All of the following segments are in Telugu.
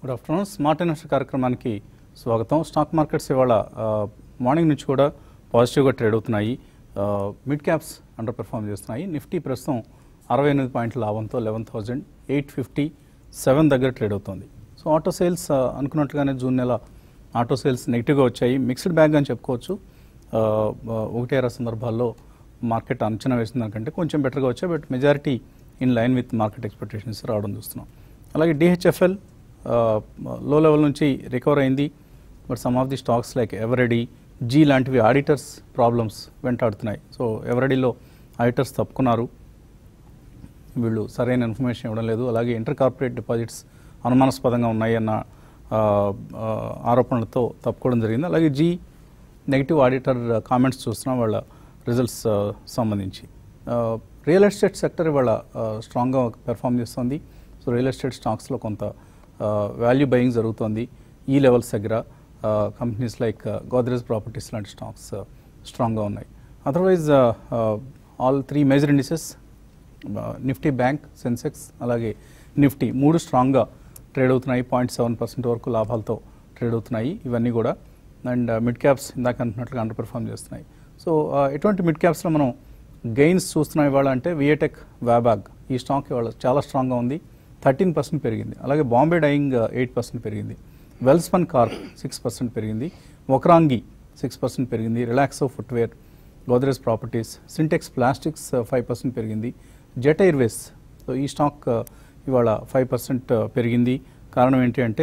గుడ్ ఆఫ్టర్నూన్ స్మార్ట్ ఇన్వెస్టర్ కార్యక్రమానికి స్వాగతం స్టాక్ మార్కెట్స్ ఇవాళ ఆ, మార్నింగ్ నుంచి కూడా పాజిటివ్గా ట్రేడ్ అవుతున్నాయి ఆ, మిడ్ క్యాప్స్ అండర్ పెర్ఫామ్ చేస్తున్నాయి నిఫ్టీ ప్రస్తుతం అరవై ఎనిమిది పాయింట్ల లాభంతో eleven thousand eight fifty seven దగ్గర ట్రేడ్ అవుతుంది సో ఆటో సేల్స్ ఆ, అనుకున్నట్టుగానే జూన్ నెల ఆటో సేల్స్ నెగిటివ్గా వచ్చాయి మిక్స్డ్ బ్యాగ్ అని చెప్పుకోవచ్చు ఆ, ఆ, ఒకటేరా సందర్భాల్లో మార్కెట్ అంచనా వేసిన దానికంటే కొంచెం బెటర్గా వచ్చాయి but majority in line with market expectations రావడం చూస్తున్నాం అలాగే డిహెచ్ఎఫ్ఎల్ లో లెవెల్ నుంచి రికవర్ అయింది but some of the stocks like Eveready Zee లాంటివి ఆడిటర్స్ ప్రాబ్లమ్స్ వెంటాడుతున్నాయి సో ఎవరెడీలో ఆడిటర్స్ తప్పుకున్నారు వీళ్ళు సరైన ఇన్ఫర్మేషన్ ఇవ్వడం లేదు అలాగే ఇంటర్ కార్పొరేట్ డిపాజిట్స్ అనుమానాస్పదంగా ఉన్నాయి అన్న ఆ, ఆ, ఆరోపణలతో తప్పుకోవడం జరిగింది అలాగే జీ నెగిటివ్ ఆడిటర్ కామెంట్స్ చూస్తున్నాం వాళ్ళ రిజల్ట్స్ ఆ, సంబంధించి రియల్ ఎస్టేట్ సెక్టర్ ఇవాళ స్ట్రాంగ్గా పెర్ఫామ్ చేస్తుంది సో రియల్ ఎస్టేట్ స్టాక్స్లో కొంత వాల్యూ బయింగ్ జరుగుతుంది ఈ లెవెల్స్ దగ్గర కంపెనీస్ లైక్ గోద్రేజ్ ప్రాపర్టీస్ లాంటి స్టాక్స్ స్ట్రాంగ్గా ఉన్నాయి otherwise all three major indices Nifty Bank Sensex అలాగే నిఫ్టీ మూడు స్ట్రాంగ్గా ట్రేడ్ అవుతున్నాయి పాయింట్ సెవెన్ పర్సెంట్ వరకు లాభాలతో ట్రేడ్ అవుతున్నాయి ఇవన్నీ కూడా అండ్ మిడ్ క్యాప్స్ ఇందాక అంటున్నట్లుగా అండర్ పెర్ఫామ్ చేస్తున్నాయి సో ఎటువంటి మిడ్ క్యాప్స్లో మనం గెయిన్స్ చూస్తున్నాం ఇవాళ అంటే విఏటెక్ వ్యాబాగ్ ఈ స్టాక్ ఇవాళ చాలా స్ట్రాంగ్గా ఉంది థర్టీన్ పర్సెంట్ పెరిగింది అలాగే బాంబే డైయింగ్ ఎయిట్ పర్సెంట్ పెరిగింది వెల్స్పన్ కార్ప్ సిక్స్ పర్సెంట్ పెరిగింది ఒకరాంగి సిక్స్ పర్సెంట్ పెరిగింది Relaxo Footwear Godrej Properties Sintex Plastics five percent పెరిగింది జెట్ ఎయిర్వేస్ సో ఈ స్టాక్ uh, ఇవాళ ఫైవ్ పర్సెంట్ పెరిగింది కారణం ఏంటి అంటే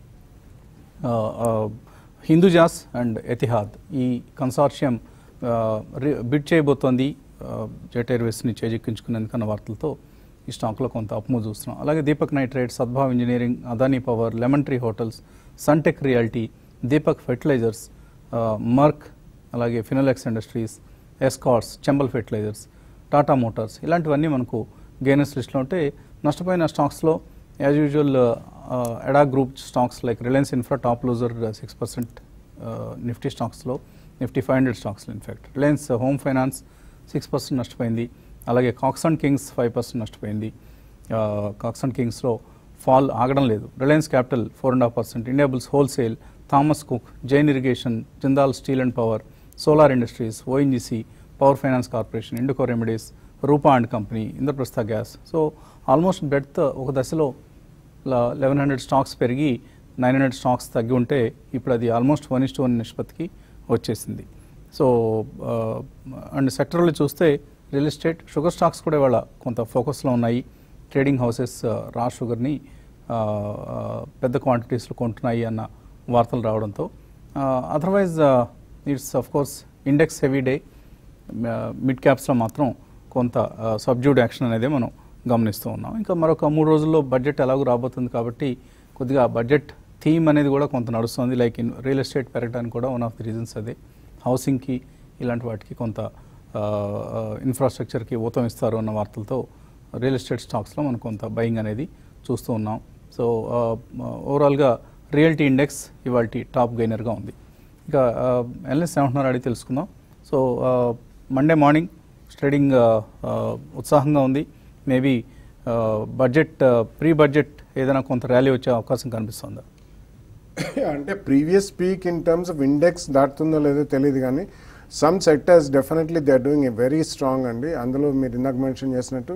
హిందూజాస్ అండ్ ఎతిహాద్ ఈ కన్సార్షియం బిడ్ చేయబోతోంది జెట్ ఎయిర్వేస్ని చేజెక్కించుకునేందుకన్న వార్తలతో ఈ స్టాక్లో కొంత అప్మూవ్ చూస్తున్నాం అలాగే Deepak Nitrate Sadbhav Engineering Adani Power Lemon Tree Hotels Sunteck Realty Deepak Fertilisers Merck అలాగే Finolex Industries Escorts Chambal Fertilisers Tata Motors ఇలాంటివన్నీ మనకు గెయినర్స్ లిస్ట్లో ఉంటే నష్టపోయిన స్టాక్స్లో as usual ADA group stocks like Reliance Infra top loser six percent Nifty స్టాక్స్లో నిఫ్టీ ఫైవ్ హండ్రెడ్ స్టాక్స్లో in fact Reliance Home Finance six percent నష్టపోయింది అలాగే కాక్సన్ కింగ్స్ ఫైవ్ పర్సెంట్ నష్టపోయింది కాక్సన్ కింగ్స్లో ఫాల్ ఆగడం లేదు Reliance Capital four and half percent Indiabulls wholesale Thomas Cook Jain Irrigation Jindal Steel and Power Solar Industries ONGC Power Finance Corporation Indoco Remedies Rupa and Company Indraprastha Gas so almost breadth ఒక దశలో లెవెన్ హండ్రెడ్ స్టాక్స్ పెరిగి నైన్ హండ్రెడ్ స్టాక్స్ తగ్గి ఉంటే ఇప్పుడు అది ఆల్మోస్ట్ వన్ ఇస్ వన్ నిష్పత్తికి వచ్చేసింది సో అండ్ సెక్టర్లో చూస్తే రియల్ ఎస్టేట్ షుగర్ స్టాక్స్ కూడా ఇవాళ కొంత ఫోకస్లో ఉన్నాయి ట్రేడింగ్ హౌసెస్ రా షుగర్ని ఆ, ఆ, పెద్ద క్వాంటిటీస్లో కొంటున్నాయి అన్న వార్తలు రావడంతో otherwise it's of course index heavy day mid క్యాప్స్లో మాత్రం కొంత సబ్జ్యూడ్ యాక్షన్ అనేది మనం గమనిస్తూ ఉన్నాం ఇంకా మరొక మూడు రోజుల్లో బడ్జెట్ ఎలాగో రాబోతుంది కాబట్టి కొద్దిగా బడ్జెట్ థీమ్ అనేది కూడా కొంత నడుస్తుంది లైక్ ఇన్ రియల్ ఎస్టేట్ పెరగడానికి కూడా వన్ ఆఫ్ ది రీజన్స్ అదే హౌసింగ్కి ఇలాంటి వాటికి కొంత ఇన్ఫ్రాస్ట్రక్చర్కి ఊతం ఇస్తారు అన్న వార్తలతో రియల్ ఎస్టేట్ స్టాక్స్లో మనం కొంత బయింగ్ అనేది చూస్తూ ఉన్నాం సో ఓవరాల్గా రియల్టీ ఇండెక్స్ ఇవాళ టాప్ గైనర్గా ఉంది ఇంకా ఎల్ఎస్ ఏమంటున్నారు అడిగి తెలుసుకుందాం సో మండే మార్నింగ్ ట్రేడింగ్ ఉత్సాహంగా ఉంది మేబీ బడ్జెట్ ప్రీ బడ్జెట్ ఏదైనా కొంత ర్యాలీ వచ్చే అవకాశం కనిపిస్తుందా అంటే previous peak in terms of index దాటుతుందో లేదో తెలియదు కానీ some sectors definitely they are doing a very strong అండి అందులో మీరు ఇందాక మెన్షన్ చేసినట్టు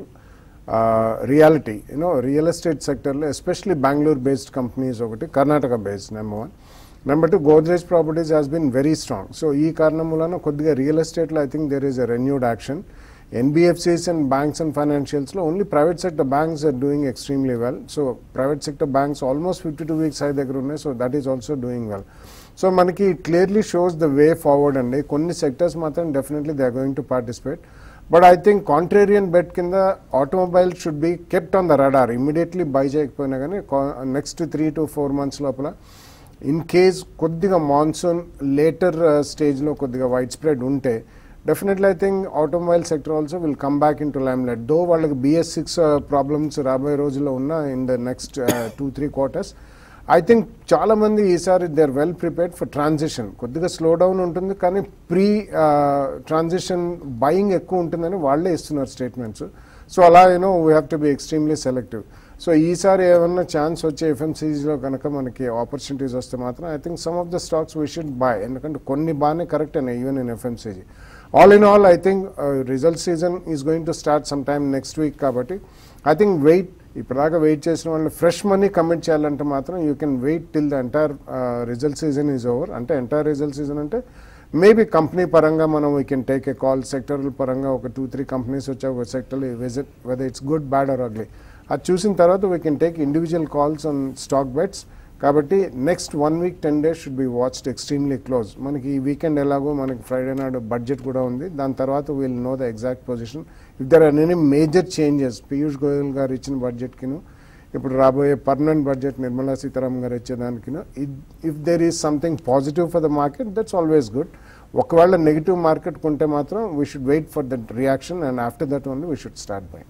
రియాలిటీ యూనో రియల్ ఎస్టేట్ సెక్టర్లో ఎస్పెషలీ బెంగళూరు బేస్డ్ కంపెనీస్ ఒకటి Karnataka based number one number two Godrej Properties has been very strong so ఈ కారణం వలన కొద్దిగా రియల్ ఎస్టేట్లో I think there is a renewed action NBFCs and banks and ఫైనాన్షియల్స్లో only private sector banks are doing extremely well so private sector banks almost fifty two weeks high దగ్గర ఉన్నాయి so that is also doing well so మనకి clearly shows the way forward అండి కొన్ని సెక్టర్స్ మాత్రం definitely they are going to participate but I think contrarian bet కింద automobile should be kept on the radar immediately buy చేయకపోయినా కానీ next three to four months లోపల ఇన్ కేస్ కొద్దిగా మాన్సూన్ లేటర్ స్టేజ్లో కొద్దిగా వైడ్ స్ప్రెడ్ ఉంటే definitely I think automobile sector also will come back into limelight though వాళ్ళకి బిఎస్ సిక్స్ ప్రాబ్లమ్స్ రాబోయే రోజుల్లో ఉన్న in the next two three quarters I think చాలా మంది ఈసారి they are well prepared for transition కొద్దిగా స్లో డౌన్ ఉంటుంది కానీ ప్రీ ట్రాన్సిషన్ బయింగ్ ఎక్కువ ఉంటుందని వాళ్ళే ఇస్తున్నారు స్టేట్మెంట్స్ సో అలా you know we have to be extremely selective so ఈసారి ఏమన్నా ఛాన్స్ వచ్చే ఎఫ్ఎంసీజీలో కనుక మనకి ఆపర్చునిటీస్ వస్తే మాత్రం I think some of the stocks we should buy ఎందుకంటే కొన్ని బాగానే కరెక్ట్ అయినాయి even in FMCG all in all I think result season is going to start some time next week కాబట్టి ఐ థింక్ వెయిట్ ఇప్పటిదాకా వెయిట్ చేసిన వాళ్ళు ఫ్రెష్ మనీ కమిట్ చేయాలంటే మాత్రం you can wait till the entire result season is over అంటే ఎంటైర్ రిజల్ట్ సీజన్ అంటే మేబీ కంపెనీ పరంగా మనం we can take a call sector పరంగా ఒక టూ త్రీ కంపెనీస్ వచ్చా ఒక sector visit whether it's good bad or ugly అది చూసిన తర్వాత we can take individual calls on stock bets కాబట్టి next one week ten days should be watched extremely close మనకి ఈ వీకెండ్ ఎలాగో మనకి ఫ్రైడే నాడు బడ్జెట్ కూడా ఉంది దాని తర్వాత we'll know the exact position if there are any major changes Piyush Goyal గారు ఇచ్చిన బడ్జెట్కిను ఇప్పుడు రాబోయే పర్మనెంట్ బడ్జెట్ నిర్మలా సీతారామన్ గారు ఇచ్చేదానికిను if there is something positive for the market that's always good ఒకవేళ నెగిటివ్ మార్కెట్ కొంటే మాత్రం we should wait for that reaction and after that only we should start buy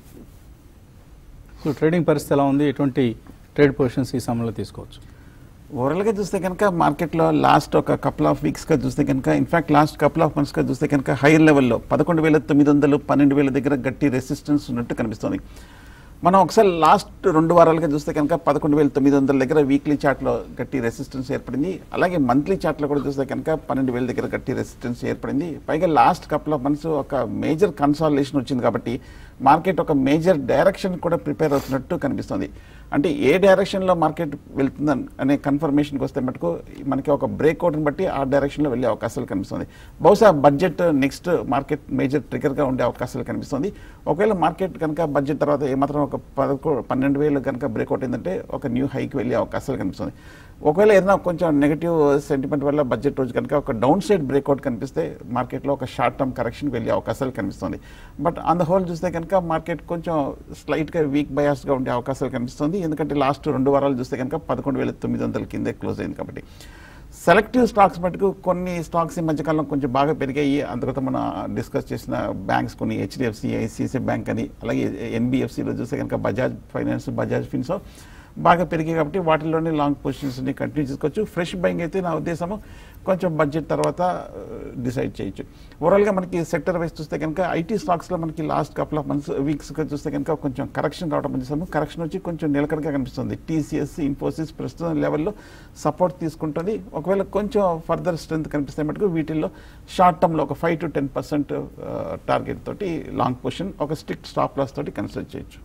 so trading పరిస్థితి ఎలా ఉంది ఎటువంటి ట్రేడ్ పొజిషన్స్ ఈ సమయంలో తీసుకోవచ్చు ఓవరాల్గా చూస్తే కనుక మార్కెట్లో లాస్ట్ ఒక కపుల్ ఆఫ్ వీక్స్గా చూస్తే కనుక ఇన్ఫాక్ట్ లాస్ట్ కపుల్ ఆఫ్ మంత్స్గా చూస్తే కనుక హైయర్ లెవెల్లో పదకొండు వేల తొమ్మిది వందలు పన్నెండు వేల దగ్గర గట్టి రెసిస్టెన్స్ ఉన్నట్టు కనిపిస్తుంది మనం ఒకసారి లాస్ట్ రెండు వారాలుగా చూస్తే కనుక పదకొండు వేల తొమ్మిది వందల దగ్గర వీక్లీ చార్ట్లో గట్టి రెసిస్టెన్స్ ఏర్పడింది అలాగే మంత్లీ చార్ట్లో కూడా చూస్తే కనుక పన్నెండు వేల దగ్గర గట్టి రెసిస్టెన్స్ ఏర్పడింది పైగా లాస్ట్ కపుల్ ఆఫ్ మంత్స్ ఒక మేజర్ కన్సాలిడేషన్ వచ్చింది కాబట్టి మార్కెట్ ఒక మేజర్ డైరెక్షన్ కూడా ప్రిపేర్ అవుతున్నట్టు కనిపిస్తుంది అంటే ఏ డైరెక్షన్లో మార్కెట్ వెళ్తుందని అనే కన్ఫర్మేషన్కి వస్తే మటుకు మనకి ఒక బ్రేక్అవుట్ని బట్టి ఆ డైరెక్షన్లో వెళ్ళే అవకాశాలు కనిపిస్తుంది బహుశా బడ్జెట్ నెక్స్ట్ మార్కెట్ మేజర్ ట్రిగర్గా ఉండే అవకాశాలు కనిపిస్తుంది ఒకవేళ మార్కెట్ కనుక బడ్జెట్ తర్వాత ఏమాత్రం ఒక పదకొ పన్నెండు వేలు కనుక బ్రేక్అవుట్ అయిందంటే ఒక న్యూ హైకి వెళ్ళే అవకాశాలు కనిపిస్తుంది ఒకవేళ ఏదైనా కొంచెం నెగిటివ్ సెంటిమెంట్ వల్ల బడ్జెట్ రోజు కనుక ఒక డౌన్ సైడ్ బ్రేక్అవుట్ కనిపిస్తే మార్కెట్లో ఒక షార్ట్ టర్మ్ కరెక్షన్ వెళ్ళే అవకాశాలు కనిపిస్తుంది బట్ ఆన్ ద హోల్ చూస్తే కనుక మార్కెట్ కొంచెం స్లైట్గా వీక్ బయాస్గా ఉండే అవకాశాలు కనిపిస్తుంది ఎందుకంటే లాస్ట్ రెండు వారాలు చూస్తే కనుక పదకొండు వేల తొమ్మిది వందల కిందే క్లోజ్ అయింది కాబట్టి సెలెక్టివ్ స్టాక్స్ మటుకు కొన్ని స్టాక్స్ ఈ మధ్యకాలంలో కొంచెం బాగా పెరిగాయి అందుకత మనం డిస్కస్ చేసిన బ్యాంక్స్ కొన్ని హెచ్డిఎఫ్సి ఐసిఐసిఐ బ్యాంక్ అని అలాగే ఎన్బిఎఫ్సిలో చూస్తే కనుక బజాజ్ ఫైనాన్స్ బజాజ్ ఫిన్సో బాగా పెరిగాయి కాబట్టి వాటిలోనే లాంగ్ పొజిషన్స్ని కంటిన్యూ చేసుకోవచ్చు ఫ్రెష్ బయింగ్ అయితే నా ఉద్దేశము కొంచెం బడ్జెట్ తర్వాత డిసైడ్ చేయొచ్చు ఓవరాల్గా మనకి సెక్టర్ వైజ్ చూస్తే కనుక ఐటీ స్టాక్స్లో మనకి last couple of months weeks చూస్తే కనుక కొంచెం కరెక్షన్ రావడం చూసాము కరెక్షన్ వచ్చి కొంచెం నిలకడగా కనిపిస్తుంది టీసీఎస్ ఇన్ఫోసిస్ ప్రస్తుతం లెవెల్లో సపోర్ట్ తీసుకుంటుంది ఒకవేళ కొంచెం ఫర్దర్ స్ట్రెంత్ కనిపిస్తే మటుకు వీటిల్లో షార్ట్ టర్మ్లో ఒక five to ten percent target తోటి లాంగ్ పొజిషన్ ఒక స్ట్రిక్ట్ స్టాప్ లాస్ తోటి కన్సిడర్ చేయొచ్చు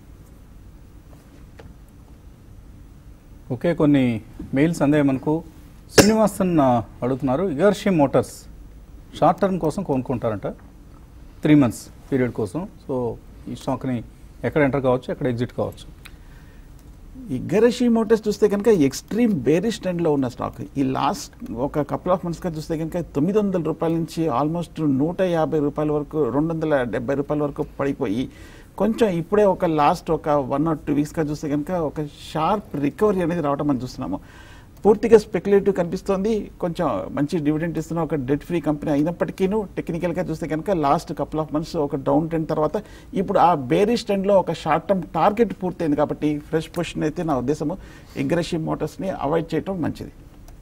ఓకే కొన్ని మెయిల్స్ అందే మనకు శ్రీనివాసన్ ఆ, అడుగుతున్నారు ఇగర్షి మోటార్స్ షార్ట్ టర్మ్ కోసం కొనుక్కుంటారంట త్రీ మంత్స్ పీరియడ్ కోసం సో ఈ స్టాక్ని ఎక్కడ ఎంటర్ కావచ్చు ఎక్కడ ఎగ్జిట్ కావచ్చు ఈ గరషి మోటార్స్ చూస్తే కనుక ఎక్స్ట్రీమ్ బేరిష్ ట్రెండ్లో ఉన్న స్టాక్ ఈ లాస్ట్ ఒక కపుల్ ఆఫ్ మంత్స్గా చూస్తే కనుక తొమ్మిది వందల రూపాయల నుంచి ఆల్మోస్ట్ నూట యాభై రూపాయల వరకు రెండు వందల డెబ్బై రూపాయల వరకు పడిపోయి కొంచెం ఇప్పుడే ఒక లాస్ట్ ఒక వన్ ఆర్ టూ వీక్స్గా చూస్తే కనుక ఒక షార్ప్ రికవరీ అనేది రావడం మనం చూస్తున్నాము పూర్తిగా స్పెక్యులేటివ్ కనిపిస్తోంది కొంచెం మంచి డివిడెంట్ ఇస్తున్న ఒక డెట్ ఫ్రీ కంపెనీ అయినప్పటికీను టెక్నికల్గా చూస్తే కనుక లాస్ట్ కపుల్ ఆఫ్ మంత్స్ ఒక డౌన్ ట్రెండ్ తర్వాత ఇప్పుడు ఆ బేరిష్ ట్రెండ్లో ఒక షార్ట్ టర్మ్ టార్గెట్ పూర్తయింది కాబట్టి ఫ్రెష్ పొజిషన్ అయితే నా ఉద్దేశము అగ్రెసివ్ మోటార్స్ని అవాయిడ్ చేయడం మంచిది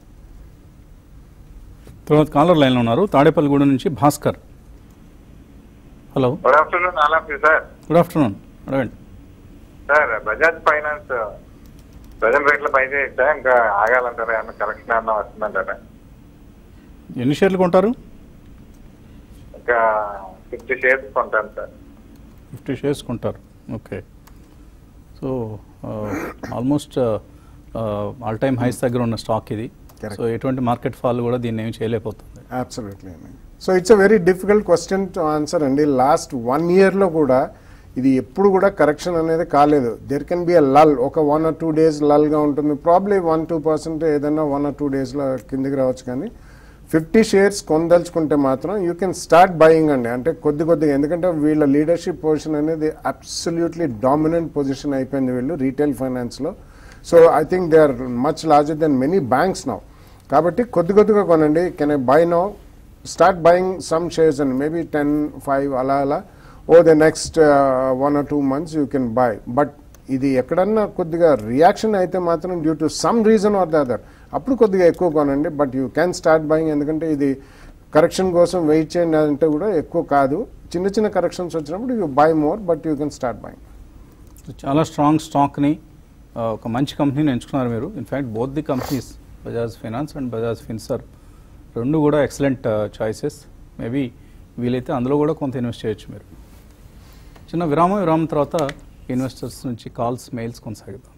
తర్వాత కాలర్ లైన్లో ఉన్నారు తాడేపల్లిగూడెం నుంచి Bhaskar hello good afternoon all of you sir good afternoon అడగండి సార్ బజాజ్ ఫైనాన్స్ ప్రజెంట్ రేట్లో పై చేయొచ్చా ఇంకా ఆగాలంటారా ఏమన్నా కరెక్షన్ ఏమన్నా వస్తుందంటారా ఎన్ని షేర్లు కొంటారు ఇంకా ఫిఫ్టీ షేర్స్ కొంటాను సార్ ఫిఫ్టీ షేర్స్ కొంటారు okay so almost all time highs దగ్గర ఉన్న స్టాక్ ఇది Correct. సో ఎటువంటి మార్కెట్ ఫాల్ కూడా దీన్ని ఏమి చేయలేకపోతుంది absolutely so it's a very difficult question to answer అండి లాస్ట్ వన్ ఇయర్లో కూడా ఇది ఎప్పుడు కూడా కరెక్షన్ అనేది కాలేదు there can be a lull ఒక వన్ ఆర్ టూ డేస్ లల్గా ఉంటుంది ప్రాబ్లీ వన్ టూ పర్సెంట్ ఏదైనా వన్ ఆర్ టూ డేస్లో కిందికి రావచ్చు కానీ ఫిఫ్టీ షేర్స్ కొనదలుచుకుంటే మాత్రం యూ కెన్ స్టార్ట్ బయింగ్ అండి అంటే కొద్ది కొద్దిగా ఎందుకంటే వీళ్ళ లీడర్షిప్ పొజిషన్ అనేది అబ్సల్యూట్లీ డామినెంట్ పొజిషన్ అయిపోయింది వీళ్ళు రీటైల్ ఫైనాన్స్లో so I think they are much larger than many banks now కాబట్టి కొద్ది కొద్దిగా కొనండి can I buy now start buying some shares and maybe ten five అలా అలా ఓ the next one or two months you can buy but ఇది ఎక్కడన్నా కొద్దిగా రియాక్షన్ అయితే మాత్రం due to some reason or the other అప్పుడు కొద్దిగా ఎక్కువ కొనండి but you can start buying ఎందుకంటే ఇది కరెక్షన్ కోసం వెయిట్ చేయండి అంటే కూడా ఎక్కువ కాదు చిన్న చిన్న కరెక్షన్స్ వచ్చినప్పుడు you buy more but you can start buying చాలా స్ట్రాంగ్ స్టాక్ని ఆ, ఒక మంచి కంపెనీని ఎంచుకున్నారు మీరు in fact both the companies Bajaj Finance and Bajaj Finserv రెండు కూడా ఎక్సలెంట్ చాయిసెస్ మేబీ వీలైతే అందులో కూడా కొంత ఇన్వెస్ట్ చేయొచ్చు మీరు చిన్న విరామం విరామం తర్వాత ఇన్వెస్టర్స్ నుంచి కాల్స్ మెయిల్స్ కొనసాగిద్దాం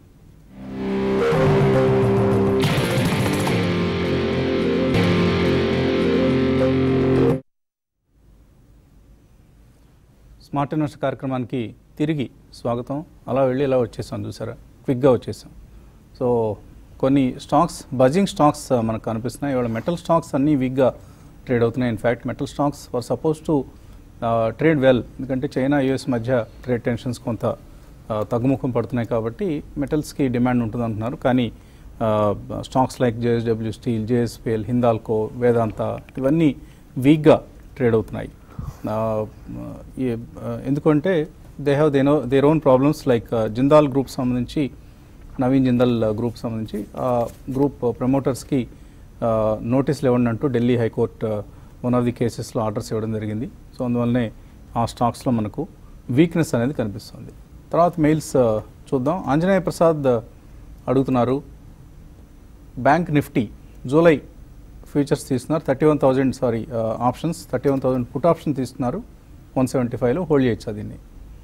స్మార్ట్ ఇన్వెస్టర్ కార్యక్రమానికి తిరిగి స్వాగతం అలా వెళ్ళి ఇలా వచ్చేసాం చూసారా క్విక్గా వచ్చేసాం సో కొన్ని స్టాక్స్ బజింగ్ స్టాక్స్ ఆ, మనకు కనిపిస్తున్నాయి ఇవాళ మెటల్ స్టాక్స్ అన్నీ వీక్గా ట్రేడ్ అవుతున్నాయి in fact metal stocks were supposed to trade well ఎందుకంటే చైనా యుఎస్ మధ్య ట్రేడ్ టెన్షన్స్ కొంత ఆ, తగ్గుముఖం పడుతున్నాయి కాబట్టి మెటల్స్కి డిమాండ్ ఉంటుంది అంటున్నారు కానీ stocks like JSW steel JSPL Hindalco Vedanta ఇవన్నీ వీక్గా ట్రేడ్ అవుతున్నాయి ఆ, ఈ, ఆ, ఎందుకంటే they have they no their own problems like Jindal group సంబంధించి నవీన్ జిందాల్ గ్రూప్ సంబంధించి ఆ గ్రూప్ ప్రమోటర్స్కి నోటీసులు ఇవ్వండి అంటూ Delhi high court one of the కేసెస్లో ఆర్డర్స్ ఇవ్వడం జరిగింది సో అందువల్లనే ఆ స్టాక్స్లో మనకు వీక్నెస్ అనేది కనిపిస్తుంది తర్వాత మెయిల్స్ ఆ, చూద్దాం ఆంజనేయ ప్రసాద్ ఆ, అడుగుతున్నారు బ్యాంక్ నిఫ్టీ జూలై ఫ్యూచర్స్ తీస్తున్నారు thirty one thousand sorry options thirty one thousand put option తీస్తున్నారు వన్ సెవెంటీ ఫైవ్లో హోల్డ్ చేయొచ్చు దీన్ని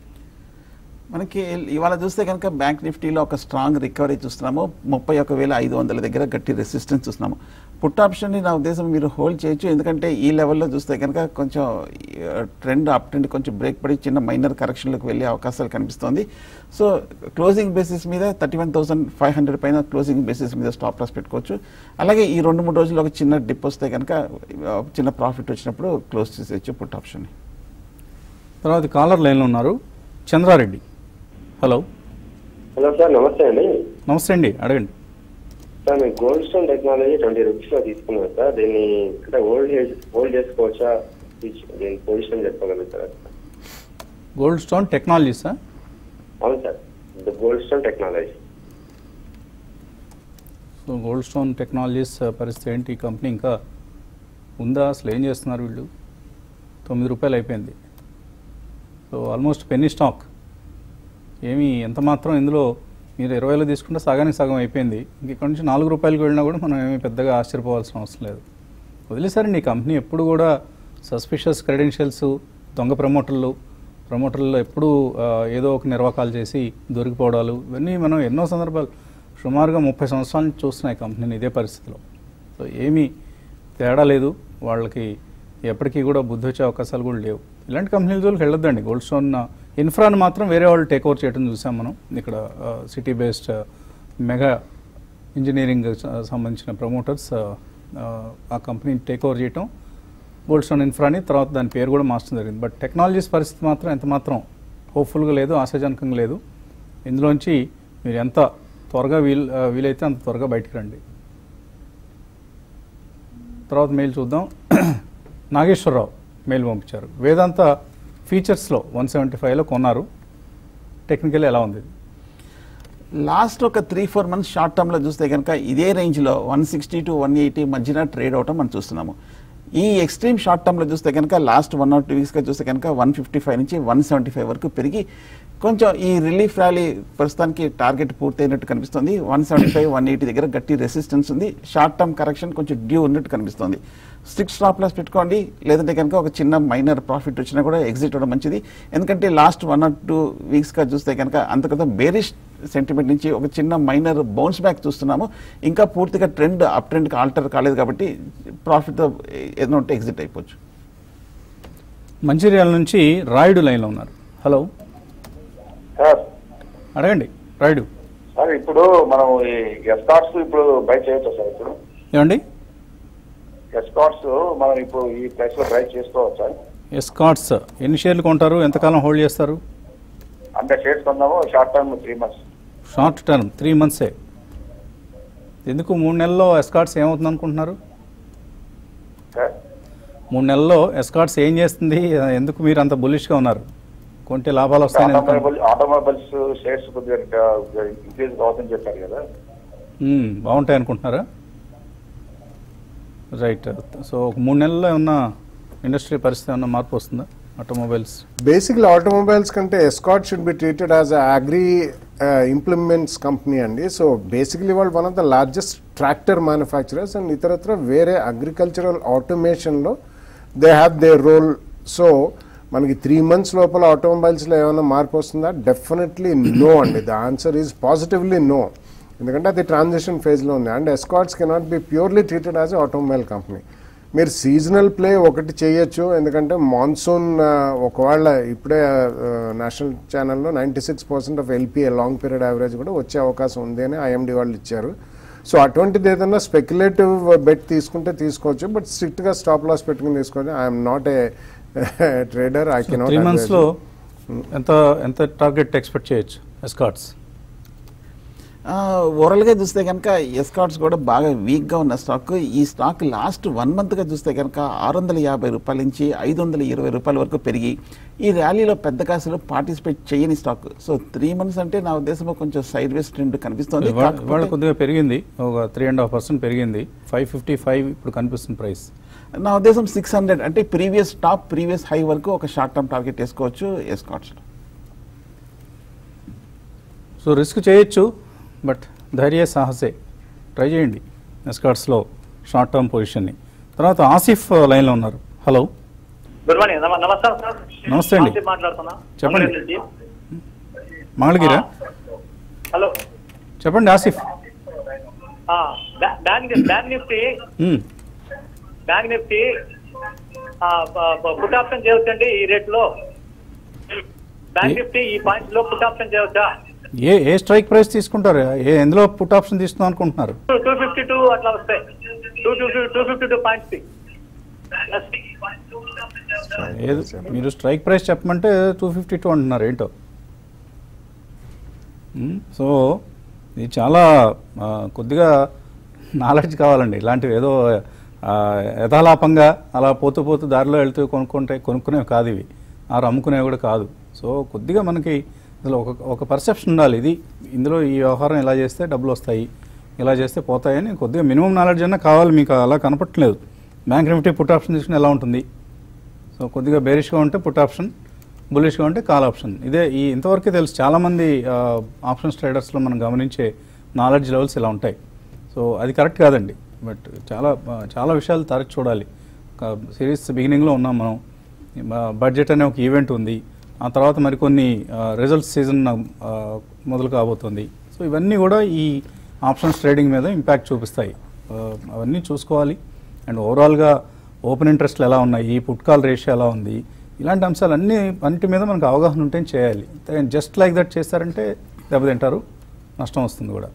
మనకి ఇవాళ చూస్తే కనుక బ్యాంక్ నిఫ్టీలో ఒక స్ట్రాంగ్ రికవరీ చూస్తున్నాము ముప్పై ఒక వేల ఐదు వందల దగ్గర గట్టి రెసిస్టెన్స్ చూస్తున్నాము పుట్ ఆప్షన్ని నా ఉద్దేశం మీరు హోల్డ్ చేయొచ్చు ఎందుకంటే ఈ లెవెల్లో చూస్తే కనుక కొంచెం ట్రెండ్ అప్ ట్రెండ్ కొంచెం బ్రేక్ పడి చిన్న మైనర్ కరెక్షన్లకు వెళ్ళే అవకాశాలు కనిపిస్తుంది సో క్లోజింగ్ బేసిస్ మీద thirty one thousand five hundred పైన క్లోజింగ్ బేసిస్ మీద స్టాప్ లాస్ పెట్టుకోవచ్చు అలాగే ఈ రెండు మూడు రోజులు ఒక చిన్న డిప్ వస్తే కనుక ఆ, చిన్న ప్రాఫిట్ వచ్చినప్పుడు క్లోజ్ చేసేయచ్చు పుట్ ఆప్షన్ని తర్వాత కాలర్ లైన్లో ఉన్నారు చంద్రారెడ్డి హలో హలో సార్ నమస్తే అండి నమస్తే అండి అడగండి సార్ నేను gold stone technology twenty rupees లో తీసుకున్నాను సార్ దీన్ని అంటే హోల్డ్ హోల్డ్ చేసుకోవచ్చా తీసి- దీని పొజిషన్ చెప్పగలుగుతారా సార్ గోల్డ్ స్టోన్ టెక్నాలజీసా అవును sir the gold stone technology so gold stone technologies ఆ, పరిస్థితి ఏంటి ఈ కంపెనీ ఇంకా ఉందా అసలు ఏం చేస్తున్నారు వీళ్ళు తొమ్మిది రూపాయలు అయిపోయింది సో ఆల్మోస్ట్ పెన్నీ స్టాక్ ఏమి ఎంత మాత్రం ఇందులో మీరు ఇరవైలో తీసుకుంటే సగానికి సగం అయిపోయింది ఇంక ఇక్కడ నుంచి నాలుగు రూపాయలకు వెళ్ళినా కూడా మనం ఏమీ పెద్దగా ఆశ్చర్యపోవాల్సిన అవసరం లేదు వదిలేసారండి ఈ కంపెనీ ఎప్పుడు కూడా సస్పిషియస్ క్రెడెన్షియల్స్ దొంగ ప్రమోటర్లు ప్రమోటర్లు ఎప్పుడూ ఆ, ఏదో ఒక నిర్వాకాలు చేసి దొరికిపోవడాలు ఇవన్నీ మనం ఎన్నో సందర్భాలు సుమారుగా ముప్పై సంవత్సరాల నుంచి చూస్తున్నాయి ఈ కంపెనీని ఇదే పరిస్థితిలో సో ఏమీ తేడా లేదు వాళ్ళకి ఎప్పటికీ కూడా బుద్ధి వచ్చే అవకాశాలు కూడా లేవు ఇలాంటి కంపెనీల జోలికి వెళ్ళొద్దండి గోల్డ్ స్టోన్ ఇన్ఫ్రాని మాత్రం వేరే వాళ్ళు టేక్ ఓవర్ చేయడం చూసాం మనం ఇక్కడ సిటీ బేస్డ్ మెగా ఇంజనీరింగ్ సంబంధించిన ప్రమోటర్స్ ఆ కంపెనీని టేక్ ఓవర్ చేయటం గోల్డ్ స్టోన్ ఇన్ఫ్రాని తర్వాత దాని పేరు కూడా మార్చడం జరిగింది బట్ టెక్నాలజీస్ పరిస్థితి మాత్రం ఎంత మాత్రం హోప్ఫుల్గా లేదు ఆశాజనకంగా లేదు ఇందులోంచి మీరు ఎంత త్వరగా వీల్ ఆ, వీలైతే అంత త్వరగా బయటికి రండి తర్వాత మెయిల్ చూద్దాం నాగేశ్వరరావు మెయిల్ పంపించారు వేదాంత ఫీచర్స్లో వన్ సెవెంటీ ఫైవ్లో కొన్నారు టెక్నికల్ ఎలా ఉంది ఇది? లాస్ట్ ఒక త్రీ ఫోర్ మంత్స్ షార్ట్ టర్మ్లో చూస్తే కనుక ఇదే రేంజ్లో one sixty to one eighty మధ్యన ట్రేడ్ అవటం మనం చూస్తున్నాము ఈ ఎక్స్ట్రీమ్ షార్ట్ టర్మ్లో చూస్తే కనుక లాస్ట్ వన్ ఆర్ టూ వీక్స్గా చూస్తే కనుక వన్ ఫిఫ్టీ ఫైవ్ నుంచి వన్ సెవెంటీ ఫైవ్ వరకు పెరిగి కొంచెం ఈ రిలీఫ్ ర్యాలీ ప్రస్తుతానికి టార్గెట్ పూర్తయినట్టు కనిపిస్తుంది one seventy five one eighty దగ్గర గట్టి రెసిస్టెన్స్ ఉంది షార్ట్ టర్మ్ కరెక్షన్ కొంచెం డ్యూ ఉన్నట్టు కనిపిస్తుంది స్ట్రిక్ట్ స్టాప్ లాస్ పెట్టుకోండి లేదంటే కనుక ఒక చిన్న మైనర్ ప్రాఫిట్ వచ్చినా కూడా ఎగ్జిట్ అవ్వడం మంచిది ఎందుకంటే లాస్ట్ వన్ ఆర్ టూ వీక్స్గా చూస్తే కనుక అంతకంత బేరిష్ సెంటిమెంట్ నుంచి ఒక చిన్న మైనర్ బౌన్స్ బ్యాక్ చూస్తున్నాము ఇంకా పూర్తిగా ట్రెండ్ అప్ ట్రెండ్కి ఆల్టర్ కాలేదు కాబట్టి ప్రాఫిట్ ఏదైనా ఉంటే ఎగ్జిట్ అయిపోవచ్చు మంచిర్యాల నుంచి రాయుడు లైన్లో ఉన్నారు హలో సార్ అడగండి రాయుడు సార్ ఇప్పుడు మనం ఈ ఎస్కాట్స్ ఇప్పుడు బై చేయొచ్చా సార్ ఇప్పుడు ఏమండి ఎస్కాట్స్ మనం ఇప్పుడు ఈ ప్రైస్ లో ట్రై చేసుకోవచ్చా ఎస్కాట్స్ ఎన్ని షేర్లు కొంటారు ఎంతకాలం హోల్డ్ చేస్తారు అంటే షేర్స్ కొందాము short term three months short term three మంత్సే ఎందుకు మూడు నెలల్లో ఎస్కాట్స్ ఏమవుతుంది అనుకుంటున్నారు సార్ మూడు నెలల్లో ఎస్కాట్స్ ఏం చేస్తుంది ఎందుకు మీరు అంత బులిష్గా ఉన్నారు కొంటే లాభాలు వస్తాయని ఎందుకు ఆటోమొబైల్ ఆటోమొబైల్స్ షేర్స్ కొద్దిగా ఇంక్రీజ్ కావద్దని చెప్పారు కదా మ్మ్, బాగుంటాయి అనుకుంటున్నారా రైట్ సో ఒక మూడు నెలల్లో ఏమన్నా ఇండస్ట్రీ పరిస్థితి ఏమన్నా మార్పు వస్తుందా ఆటోమొబైల్స్ బేసిక్లీ ఆటోమొబైల్స్ కంటే Escort should be treated as agri implements company అండి సో బేసిక్లీ వాళ్ళు one of the largest tractor manufacturers and ఇతరత్ర వేరే అగ్రికల్చరల్ ఆటోమేషన్లో they have they role so మనకి త్రీ మంత్స్ లోపల ఆటోమొబైల్స్లో ఏమైనా మార్పు వస్తుందా డెఫినెట్లీ నో అండి the answer is positively no ఎందుకంటే అది ట్రాన్సిషన్ ఫేజ్లో ఉంది and Escorts cannot be purely treated as automobile company మీరు సీజనల్ ప్లే ఒకటి చేయొచ్చు ఎందుకంటే మాన్సూన్ ఒకవేళ ఇప్పుడే నేషనల్ ఛానల్లో ninety six percent of LPA long period average కూడా వచ్చే అవకాశం ఉంది అని ఐఎండి వాళ్ళు ఇచ్చారు సో అటువంటిది ఏదైనా స్పెక్యులేటివ్ బెట్ తీసుకుంటే తీసుకోవచ్చు బట్ స్ట్రిక్ట్గా స్టాప్ లాస్ పెట్టుకుని తీసుకోవచ్చు I'm not a trader I cannot three మంత్స్లో ఎంత ఎంత టార్గెట్ ఎక్స్పెక్ట్ చేయొచ్చు ఎస్కాట్స్ ఓవరాల్గా చూస్తే కనుక ఎస్కాట్స్ కూడా బాగా వీక్గా ఉన్న స్టాక్ ఈ స్టాక్ లాస్ట్ వన్ మంత్గా చూస్తే కనుక ఆరు వందల యాభై రూపాయల నుంచి ఐదు వందల ఇరవై రూపాయల వరకు పెరిగి ఈ ర్యాలీలో పెద్ద కాసులో పార్టిసిపేట్ చేయని స్టాక్ సో త్రీ మంత్స్ అంటే నా ఉద్దేశంలో కొంచెం సైడ్ వేస్ ట్రెండ్ కనిపిస్తుంది ఇవాళ ఇవాళ కాకపోతే కొద్దిగా పెరిగింది ఒక త్రీ అండ్ హాఫ్ పర్సెంట్ పెరిగింది ఫైవ్ ఫిఫ్టీ ఫైవ్ ఇప్పుడు కనిపిస్తుంది ప్రైస్ నా ఉద్దేశం సిక్స్ హండ్రెడ్ అంటే ప్రీవియస్ టాప్ ప్రీవియస్ హై వరకు ఒక షార్ట్ టర్మ్ టార్గెట్ వేసుకోవచ్చు ఎస్కాట్స్లో సో రిస్క్ చేయొచ్చు బట్ ధైర్య సాహసే ట్రై చేయండి ఎస్కాట్స్లో షార్ట్ టర్మ్ పొజిషన్ని తర్వాత ఆసిఫ్ లైన్లో ఉన్నారు హలో గుడ్ మార్నింగ్ నమ- నమస్కారం సార్ నమస్తే అండి. ఆసిఫ్ మాట్లాడుతున్నా చెప్పండి. మంగళగిరి నుంచి. మంగళగిరా హలో చెప్పండి ఆసిఫ్ ఆ, బ్యా- బ్యాంక్ బ్యాంక్ నిఫ్టీ మ్మ్. బ్యాంక్ నిఫ్టీ ఆ, ప- ప- పుట్ ఆప్షన్ చేయవచ్చండి ఈ రేట్ లో బ్యాంక్ ఏ- నిఫ్టీ ఈ పాయింట్ లో పుట్ ఆప్షన్ చేయవచ్చా ఏ ఏ స్ట్రైక్ ప్రైస్ తీసుకుంటారు ఏ ఎందులో పుట్ ఆప్షన్ తీసుకుందాం అనుకుంటున్నారు టూ ఫిఫ్టీ టూ అట్లా వస్తాయి two two two fifty two points ఏది మీరు స్ట్రైక్ ప్రైస్ చెప్పమంటే టూ ఫిఫ్టీ టూ అంటున్నారు ఏంటో మ్మ్. సో ఇది చాలా ఆ, కొద్దిగా నాలెడ్జ్ కావాలండి ఇలాంటివి ఏదో ఆ, యథాలాపంగా అలా పోతూ పోతూ దారిలో వెళ్తూ కొనుక్కుంటే కొనుక్కునేవి కాదు ఇవి ఆరు అమ్ముకునేవి కూడా కాదు సో కొద్దిగా మనకి ఇందులో ఒక ఒక పర్సెప్షన్ ఉండాలి ఇది ఇందులో ఈ వ్యవహారం ఇలా చేస్తే డబ్బులు వస్తాయి ఇలా చేస్తే పోతాయని కొద్దిగా మినిమం నాలెడ్జ్ అన్నా కావాలి మీకు అలా కనపట్లేదు బ్యాంక్ నిఫ్టీ పుట్ ఆప్షన్ తీసుకుని ఎలా ఉంటుంది సో కొద్దిగా బేరిష్గా ఉంటే పుట్ ఆప్షన్ బులిష్గా ఉంటే కాల్ ఆప్షన్ ఇదే ఈ ఇంతవరకే తెలుసు చాలామంది ఆప్షన్స్ ట్రేడర్స్లో మనం గమనించే నాలెడ్జ్ లెవెల్స్ ఇలా ఉంటాయి సో అది కరెక్ట్ కాదండి బట్ చాలా ఆ, చాలా విషయాలు తరచి చూడాలి సిరీస్ బిగినింగ్లో ఉన్నాం మనం బడ్జెట్ అనే ఒక ఈవెంట్ ఉంది ఆ తర్వాత మరికొన్ని రిజల్ట్స్ సీజన్ మొదలు కాబోతుంది సో ఇవన్నీ కూడా ఈ ఆప్షన్స్ ట్రేడింగ్ మీద ఇంపాక్ట్ చూపిస్తాయి ఆ, అవన్నీ చూసుకోవాలి అండ్ ఓవరాల్గా ఓపెన్ ఇంట్రెస్ట్లు ఎలా ఉన్నాయి పుట్ కాల్ రేషియో ఎలా ఉంది ఇలాంటి అంశాలు అన్ని అన్నిటి మీద మనకు అవగాహన ఉంటే చేయాలి జస్ట్ లైక్ దట్ చేస్తారంటే దెబ్బతింటారు నష్టం వస్తుంది కూడా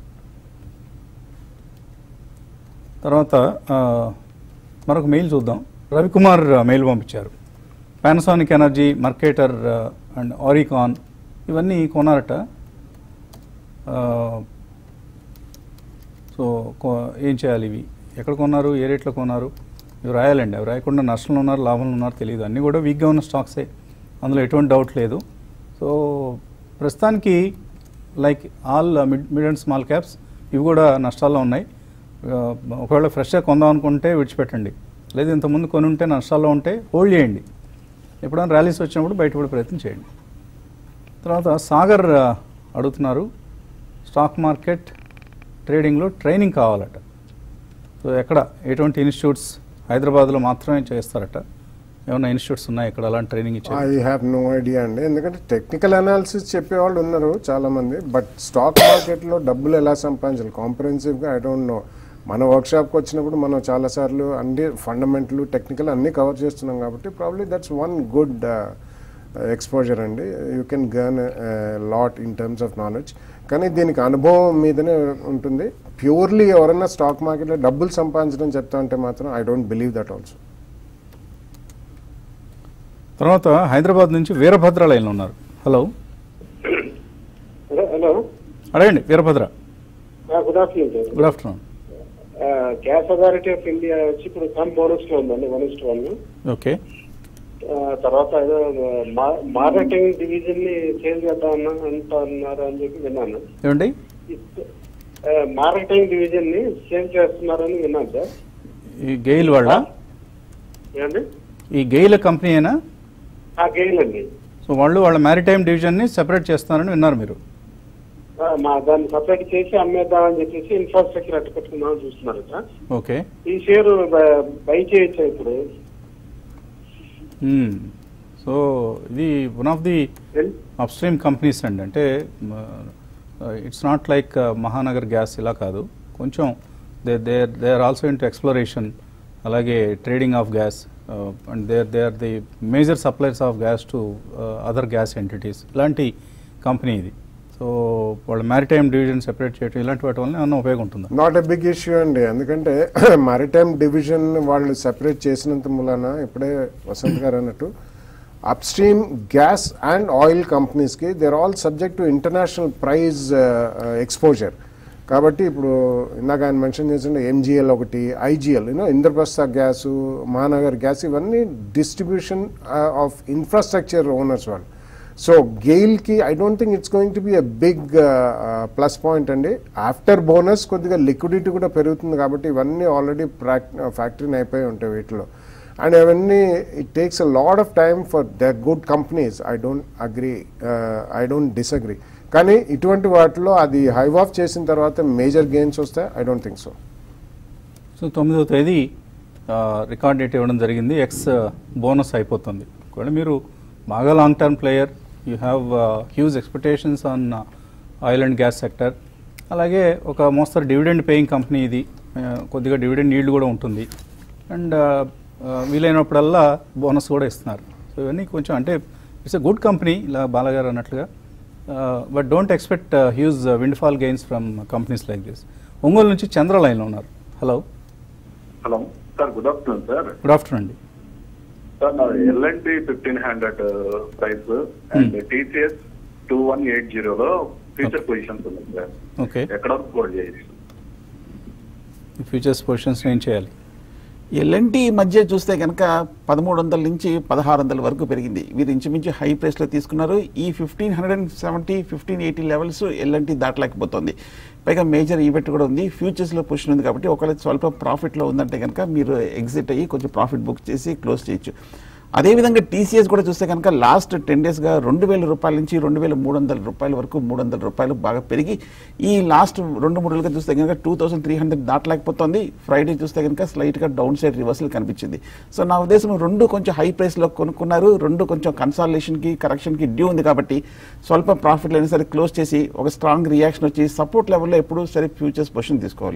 తర్వాత ఆ, మరొక మెయిల్ చూద్దాం రవికుమార్ ఆ, మెయిల్ పంపించారు పానాసోనిక్ ఎనర్జీ మర్కేటర్ ఆ, అండ్ ఆరికాన్ ఇవన్నీ కొన్నారట ఆ, సో కొ- ఏం చేయాలి ఇవి ఎక్కడ కొన్నారు ఏ రేట్లో కొన్నారు ఇవి రాయాలండి అవి రాయకుండా నష్టంలో ఉన్నారు లాభంలో ఉన్నారు తెలియదు అన్నీ కూడా వీక్గా ఉన్న స్టాక్సే అందులో ఎటువంటి డౌట్ లేదు సో ప్రస్తుతానికి like all mid mid and small caps ఇవి కూడా నష్టాల్లో ఉన్నాయి ఆ, ఒకవేళ ఫ్రెష్గా కొందాం అనుకుంటే విడిచిపెట్టండి లేదు ఇంతకుముందు కొని ఉంటే నష్టాల్లో ఉంటే హోల్డ్ చేయండి ఎప్పుడైనా ర్యాలీస్ వచ్చినప్పుడు బయటపడే ప్రయత్నం చేయండి తర్వాత సాగర్ ఆ, అడుగుతున్నారు స్టాక్ మార్కెట్ ట్రేడింగ్లో ట్రైనింగ్ కావాలట సో ఎక్కడ ఎటువంటి ఇన్స్టిట్యూట్స్ హైదరాబాద్లో మాత్రమే చేస్తారట ఏమైనా ఇన్స్టిట్యూట్స్ ఉన్నాయి ఇక్కడ అలాంటి ట్రైనింగ్ ఐ ఇచ్చారు హ్యావ్ నో ఐడియా అండి ఎందుకంటే టెక్నికల్ అనాలిసిస్ చెప్పేవాళ్ళు ఉన్నారు చాలా మంది బట్ స్టాక్ మార్కెట్లో డబ్బులు ఎలా సంపాదించాలి కాంప్రహెన్సివ్గా ఐ డోంట్ నో మన వర్క్షాప్కి వచ్చినప్పుడు మనం చాలాసార్లు అన్ని ఫండమెంటల్ టెక్నికల్ అన్నీ కవర్ చేస్తున్నాం కాబట్టి probably that's one good exposure అండి you can learn lot in terms of knowledge కానీ దీనికి అనుభవం మీదనే ఉంటుంది ప్యూర్లీ ఎవరైనా స్టాక్ మార్కెట్లో డబ్బులు సంపాదించడం చెప్తా అంటే మాత్రం I don't believe that also తర్వాత హైదరాబాద్ నుంచి వీరభద్ర లైన్లో ఉన్నారు హలో హలో హలో అడగండి Veerabhadra good afternoon sir good afternoon gas authority of India వచ్చి ఇప్పుడు కమ్ బోనస్ లో ఉందండి వన్ ఇస్ట్ వన్ ఓకే తర్వాత ఏదో మార్కెటింగ్ డివిజన్ ని సేల్ చేద్దాం అంటున్నారు అని చెప్పి విన్నాను ఏమండి మార్కెటింగ్ డివిజన్ ని సేల్ చేస్తున్నారని విన్నాను సార్ ఈ గెయిల్ వాళ్ళ ఏమండి ఈ గెయిల్ కంపెనీ అయినా ఆ గెయిన్ అండి సో వాళ్ళు వాళ్ళ మ్యారిటైమ్ డివిజన్ని సెపరేట్ చేస్తున్నారని విన్నారు మీరు ఆ, మా దాన్ని సపరేట్ చేసి అమ్మేద్దామని చెప్పేసి ఇన్ఫ్రాస్ట్రక్చర్ అట్టు పెట్టుకుందామని చూస్తున్నారు సార్ ఓకే ఈ షేర్ బై చేయొచ్చా ఇప్పుడు సో ఇది వన్ ఆఫ్ ది ఎన్- అప్స్ట్రీమ్ కంపెనీస్ అండి అంటే it's not like Mahanagar gas ఇలా కాదు కొంచెం they they they are also into exploration అలాగే trading of gas and they they are the major suppliers of gas to other gas entities ఇలాంటి కంపెనీ ఇది సో వాళ్ళ మ్యారిటైమ్ డివిజన్ సెపరేట్ చేయడం ఇలాంటి వాటి వల్ల ఏమన్నా ఉపయోగం ఉంటుందా నాట్ ఎ బిగ్ ఇష్యూ అండి ఎందుకంటే మారిటైమ్ డివిజన్ వాళ్ళు సెపరేట్ చేసినంత మూలాన ఇప్పుడే వసంత్ గారు అన్నట్టు upstream gas and oil కంపెనీస్కి they're all subject to international price exposure కాబట్టి ఇప్పుడు ఇందాక ఆయన మెన్షన్ చేసిన ఎంజిఎల్ ఒకటి IGL you know Indraprastha gas Mahanagar gas ఇవన్నీ డిస్ట్రిబ్యూషన్ ఆఫ్ ఇన్ఫ్రాస్ట్రక్చర్ ఓనర్స్ వాళ్ళు సో గెయిల్కి I don't think it's going to be a big plus point అండి ఆఫ్టర్ బోనస్ కొద్దిగా లిక్విడిటీ కూడా పెరుగుతుంది కాబట్టి ఇవన్నీ ఆల్రెడీ ప్రాక్ ఫ్యాక్టరీని అయిపోయి ఉంటాయి వీటిలో అండ్ అవన్నీ it takes a lot of time for the good companies I don't agree I don't disagree కానీ ఇటువంటి వాటిలో అది హైవ్ ఆఫ్ చేసిన తర్వాత మేజర్ గెయిన్స్ వస్తాయి I don't think so so తొమ్మిదవ తేదీ రికార్డ్ డేట్ ఇవ్వడం జరిగింది ఎక్స్ బోనస్ అయిపోతుంది ఒకవేళ మీరు బాగా long term player you have huge expectations on oil and gas sector అలాగే ఒక మోస్తరు డివిడెండ్ పేయింగ్ కంపెనీ ఇది uh, కొద్దిగా డివిడెండ్ ఈల్డ్ కూడా ఉంటుంది అండ్ వీలైనప్పుడల్లా బోనస్ కూడా ఇస్తున్నారు సో ఇవన్నీ కొంచెం అంటే ఇట్స్ ఎ గుడ్ కంపెనీ ఇలా బాలగారు అన్నట్లుగా but don't expect huge windfall gains from companies like this Ongole నుంచి చంద్ర లైన్లో ఉన్నారు hello hello sir good afternoon sir good afternoon అండి సార్ నా LNT fifteen hundred price and TCS two one eight జీరోలో ఫ్యూచర్ పొజిషన్స్ ఉన్నాయి సార్ ఓకే ఎక్కడ వరకు హోల్డ్ చేయొచ్చు ఫ్యూచర్స్ పొజిషన్స్ ఏం చేయాలి ఎల్ఎన్టీ మధ్య చూస్తే కనుక పదమూడు వందల నుంచి పదహారు వందల వరకు పెరిగింది వీరు ఇంచుమించు హై ప్రైస్లో తీసుకున్నారు ఈ fifteen hundred and seventy fifteen eighty levels LNT దాటలేకపోతుంది పైగా మేజర్ ఈవెంట్ కూడా ఉంది ఫ్యూచర్స్లో పొజిషన్ ఉంది కాబట్టి ఒకవేళ స్వల్ప ప్రాఫిట్లో ఉందంటే కనుక మీరు ఎగ్జిట్ అయ్యి కొంచెం ప్రాఫిట్ బుక్ చేసి క్లోజ్ చేయొచ్చు అదేవిధంగా టీసీఎస్ కూడా చూస్తే కనుక లాస్ట్ టెన్ డేస్గా రెండు వేల రూపాయల నుంచి రెండు వేల మూడు వందల రూపాయల వరకు మూడు వందల రూపాయలు బాగా పెరిగి ఈ లాస్ట్ రెండు మూడు రోజులుగా చూస్తే కనుక టూ థౌసండ్ త్రీ హండ్రెడ్ దాటలేకపోతుంది ఫ్రైడే చూస్తే కనుక స్లైట్గా డౌన్ సైడ్ రివర్సల్ కనిపించింది సో నా ఉద్దేశం రెండు కొంచెం హై ప్రైస్లో కొనుక్కున్నారు రెండు కొంచెం కన్సాలేషన్కి కరెక్షన్కి డ్యూ ఉంది కాబట్టి స్వల్ప ప్రాఫిట్ అయినా సరే క్లోజ్ చేసి ఒక స్ట్రాంగ్ రియాక్షన్ వచ్చి సపోర్ట్ లెవెల్లో ఎప్పుడు సరే ఫ్యూచర్స్ పొజిషన్ తీసుకోవాలి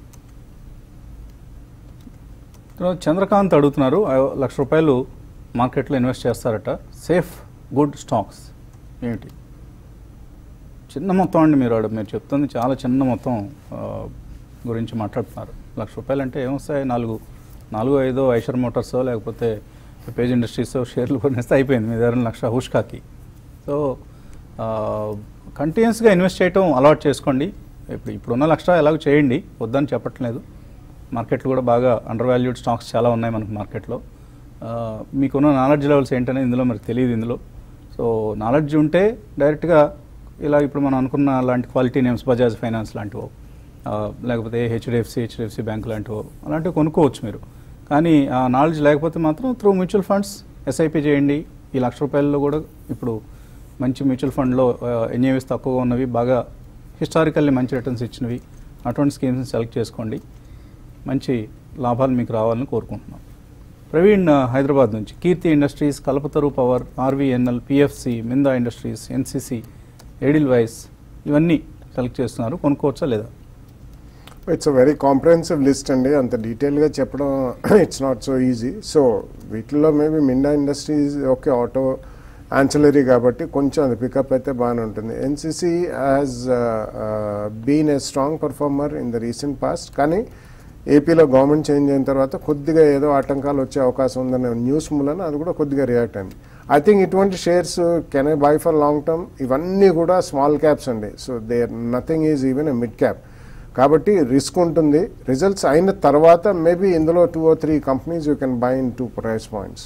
తర్వాత చంద్రకాంత్ అడుగుతున్నారు ఆ లక్ష రూపాయలు మార్కెట్లో ఇన్వెస్ట్ చేస్తారట సేఫ్ గుడ్ స్టాక్స్ ఏమిటి చిన్న మొత్తం అండి మీరు అడు- మీరు చెప్తుంది చాలా చిన్న మొత్తం ఆ, గురించి మాట్లాడుతున్నారు లక్ష రూపాయలు అంటే ఏమొస్తాయి నాలుగు నాలుగు ఐదో ఐషర్ మోటార్సో లేకపోతే పేజ్ ఇండస్ట్రీస్ షేర్లు కొనేస్తే అయిపోయింది మీ దగ్గర లక్ష హుష్కాకి సో కంటిన్యూస్గా ఇన్వెస్ట్ చేయటం అలవాటు చేసుకోండి ఇప్పుడు ఇప్పుడున్న లక్ష ఎలాగో చేయండి వద్దని చెప్పట్లేదు మార్కెట్లు కూడా బాగా అండర్ వాల్యూడ్ స్టాక్స్ చాలా ఉన్నాయి మనకు మార్కెట్లో ఆ, మీకున్న నాలెడ్జ్ లెవెల్స్ ఏంటనేది ఇందులో మనకు తెలియదు ఇందులో సో నాలెడ్జ్ ఉంటే డైరెక్ట్గా ఇలా ఇప్పుడు మనం అనుకున్న లాంటి క్వాలిటీ నేమ్స్ బజాజ్ ఫైనాన్స్ లాంటివో ఆ, లేకపోతే హెచ్డిఎఫ్సి హెచ్డిఎఫ్సి బ్యాంక్ లాంటివో అలాంటివి కొనుక్కోవచ్చు మీరు కానీ ఆ నాలెడ్జ్ లేకపోతే మాత్రం త్రూ మ్యూచువల్ ఫండ్స్ ఎస్ఐపి చేయండి ఈ లక్ష రూపాయల్లో కూడా ఇప్పుడు మంచి మ్యూచువల్ ఫండ్లో ఎన్ఏవిస్ తక్కువగా ఉన్నవి బాగా హిస్టారికల్లీ మంచి రిటర్న్స్ ఇచ్చినవి అటువంటి స్కీమ్స్ని సెలెక్ట్ చేసుకోండి మంచి లాభాలు మీకు రావాలని కోరుకుంటున్నాం ప్రవీణ్ ఆ, హైదరాబాద్ నుంచి Kirti industries Kalpataru power RVNL PFC Minda industries NCC Edelweiss ఇవన్నీ సెలెక్ట్ చేస్తున్నారు కొనుక్కోవచ్చా లేదా it's a very comprehensive list అండి అంత డీటెయిల్గా చెప్పడం it's not so easy so వీటిల్లో maybe Minda industries okay auto ancillary కాబట్టి కొంచెం అది పికప్ అయితే బాగానే ఉంటుంది NCC has been a strong performer in the recent past కానీ ఏపీలో గవర్నమెంట్ చేంజ్ అయిన తర్వాత కొద్దిగా ఏదో ఆటంకాలు వచ్చే అవకాశం ఉందనే న్యూస్ మూలన అది కూడా కొద్దిగా రియాక్ట్ అయింది ఐ థింక్ ఇటువంటి shares can I buy for long term ఇవన్నీ కూడా స్మాల్ క్యాప్స్ అండి so they nothing is even a mid cap కాబట్టి రిస్క్ ఉంటుంది రిజల్ట్స్ అయిన తర్వాత మేబీ ఇందులో two or three companies you can buy in two price points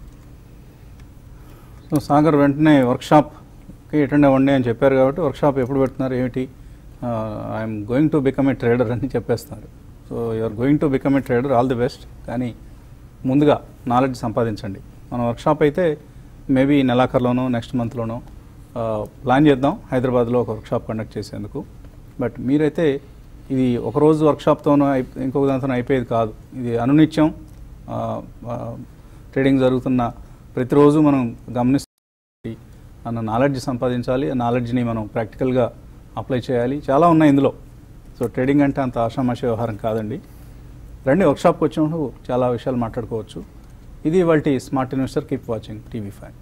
so Sagar వెంటనే వర్క్షాప్కి అటెండ్ అవ్వండి అని చెప్పారు కాబట్టి వర్క్షాప్ ఎప్పుడు పెడుతున్నారు ఏమిటి I'm going to become a trader అని చెప్పేస్తున్నారు so you're going to become a trader all the best కానీ ముందుగా నాలెడ్జ్ సంపాదించండి మన వర్క్షాప్ అయితే మేబీ నెలాఖరులోనో నెక్స్ట్ మంత్లోనో ప్లాన్ చేద్దాం హైదరాబాద్లో ఒక వర్క్షాప్ కండక్ట్ చేసేందుకు బట్ మీరైతే ఇది ఒక రోజు వర్క్షాప్తోనో అయిపో ఇంకొక దాంతో అయిపోయేది కాదు ఇది అనునిత్యం ఆ, ఆ, ట్రేడింగ్ జరుగుతున్న ప్రతిరోజు మనం గమనిస్తూ అన్న నాలెడ్జ్ సంపాదించాలి ఆ నాలెడ్జ్ని మనం ప్రాక్టికల్గా అప్లై చేయాలి చాలా ఉన్నాయి ఇందులో సో ట్రేడింగ్ అంటే అంత ఆషామాషి వ్యవహారం కాదండి రండి వర్క్షాప్కి వచ్చినప్పుడు చాలా విషయాలు మాట్లాడుకోవచ్చు ఇది వాటి smart investor keep watching TV five